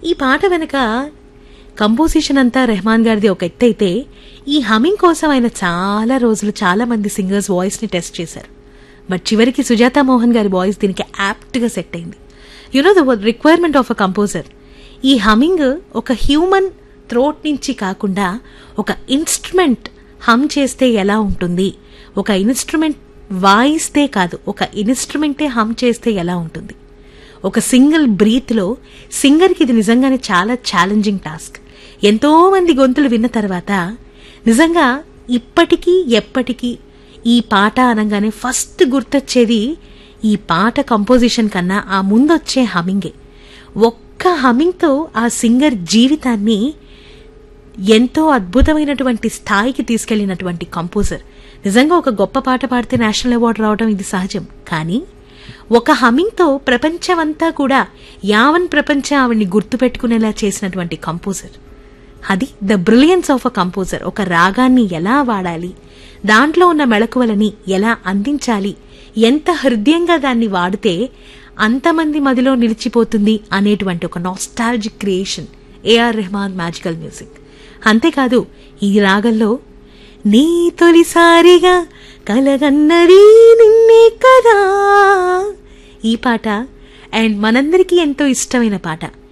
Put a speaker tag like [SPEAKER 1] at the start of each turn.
[SPEAKER 1] ఈ పాట వెనక కంపోజిషన్ అంతా రెహమాన్ గారిది ఒక ఎత్తు అయితే ఈ హమింగ్ కోసం ఆయన చాలా రోజులు చాలా మంది సింగర్స్ వాయిస్ ని టెస్ట్ చేశారు బట్ చివరికి సుజాత మోహన్ గారి వాయిస్ దీనికి యాప్ట్ గా సెట్ అయింది you know the requirement of a composer ఈ హమింగ్ ఒక హ్యూమన్ థ్రోట్ నుంచి కాకుండా ఒక ఇన్స్ట్రుమెంట్ హమ్ చేస్తే ఎలా ఉంటుంది ఒక ఇన్స్ట్రుమెంట్ వాయిస్తే కాదు ఒక ఇన్స్ట్రుమెంటే హమ్ చేస్తే ఎలా ఉంటుంది ఒక సింగిల్ బ్రీత్లో సింగర్కి ఇది నిజంగానే చాలా ఛాలెంజింగ్ టాస్క్ ఎంతో మంది గొంతులు విన్న తర్వాత నిజంగా ఇప్పటికీ ఎప్పటికీ ఈ పాట అనగానే ఫస్ట్ గుర్తొచ్చేది ఈ పాట కంపోజిషన్ కన్నా ఆ ముందొచ్చే హమింగే ఒక్క హమింగ్తో ఆ సింగర్ జీవితాన్ని ఎంతో అద్భుతమైనటువంటి స్థాయికి తీసుకెళ్లినటువంటి కంపోజర్ నిజంగా ఒక గొప్ప పాట పాడితే నేషనల్ అవార్డు రావడం ఇది సహజం కానీ ఒక హమింగ్తో ప్రపంచమంతా కూడా యావన్ ప్రపంచం ఆవిడ్ని గుర్తుపెట్టుకునేలా చేసినటువంటి కంపోజర్ అది the brilliance of a composer ఒక రాగాన్ని ఎలా వాడాలి దాంట్లో ఉన్న మెళకువలని ఎలా అందించాలి ఎంత హృదయంగా దాన్ని వాడితే అంతమంది మదిలో నిలిచిపోతుంది అనేటువంటి ఒక nostalgic creation A R Rahman magical music అంతేకాదు ఈ రాగంలో నీ తొలిసారిగా కలగన్నది నిన్నే కదా ఈ పాట అండ్ మనందరికీ ఎంతో ఇష్టమైన పాట